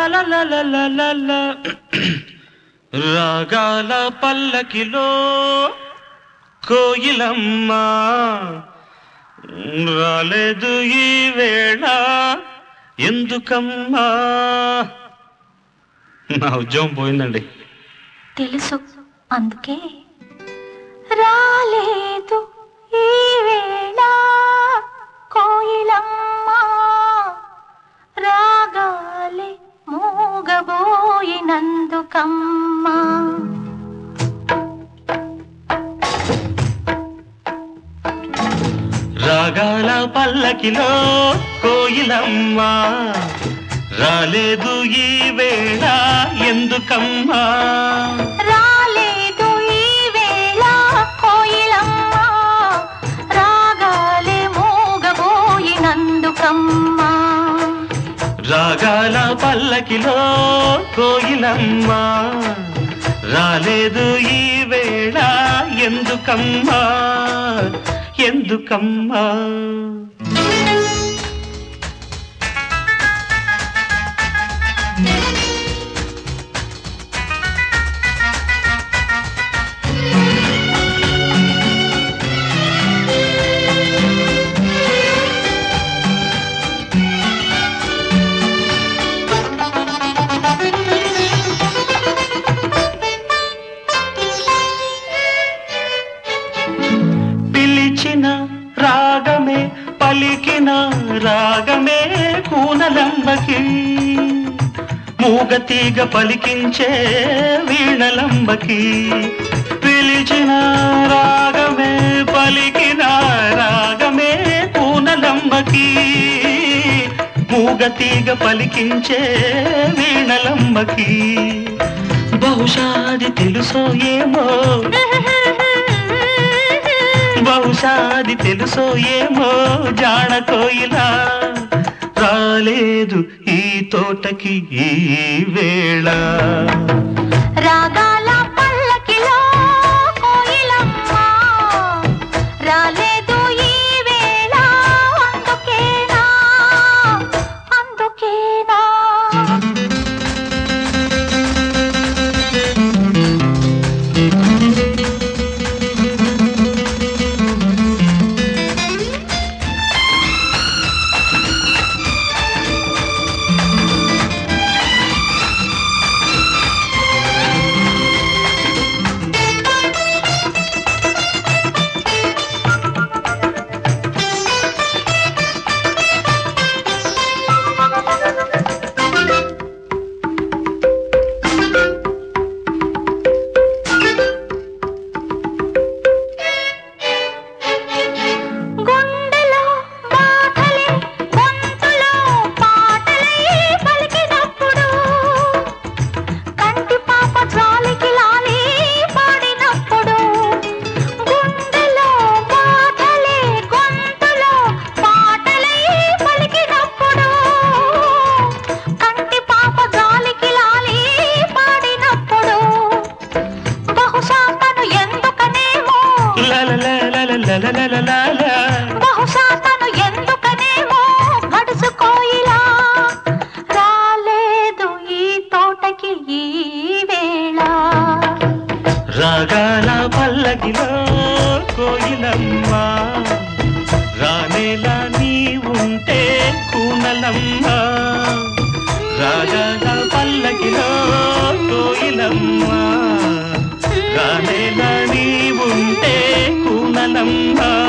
లాలలలలలల. రాగాల పల్లకిలో కోయిలమ్మ రాలేదు ఈ వేళ ఎందుకమ్మా నా ఉద్యోగం పోయిందండి తెలుసు అందుకే రాలేదు ఈ వేళ కోయిలమ్మ రాగాలే మూగబోయినందుకమ్మా రాగాల పల్లకిలో కోయిలమ్మ రాలేదు ఈ వేళ ఎందుకమ్మా రాలేదు ఈ వేళ కోయిలమ్మ రాగాలే మూగబోయినందుకమ్మా రాగాల పల్లకిలో కోయిలమ్మ రాలేదు ఈ వేళ ఎందుకమ్మా ఎందుకమ్మా పిలిచిన రాగమే పలికిన రాగమే కూనలంబకి మూగతీగ పలికించే వీణలంబకి పిలిచిన రాగమే పలికిన రాగమే కూనలంబకి మూగతీగ పలికించే వీణలంబకి బహుశాది తెలుసో ఏమో బహుశాది తెలుసో ఏమో జాణ కోయిలా రాలేదు ఈ తోటకి ఈ వేళ రాగాల పల్లకిలో కోయిలమ్మ రాలేదు ఈ వేళ అందుకేనా అందుకేనా గుండెలో బాధలే గొంతులో పాటలై పలికినప్పుడు కంటి పాప జాలికి లాలి పాడినప్పుడు గుండెలో బాధలే గొంతులో పాటలై పలికినప్పుడు కంటి పాప జాలికి లాలి పాడినప్పుడు బహుశా తను ఎందుకనేమో లలలలలలలలల. బహుశా తను ఎందుకనేమో గడుచుకోయిలా రాలేదు ఈ తోటకి ఈ వేళ రాగాల పల్లకిలో కోయిలమ్మ రానేలా నీ ఉంటే కూనలమ్మ రాగాల పల్లకిలో కోయిలమ్మ రానేలా నీ ఉంటే కూనలమ్మ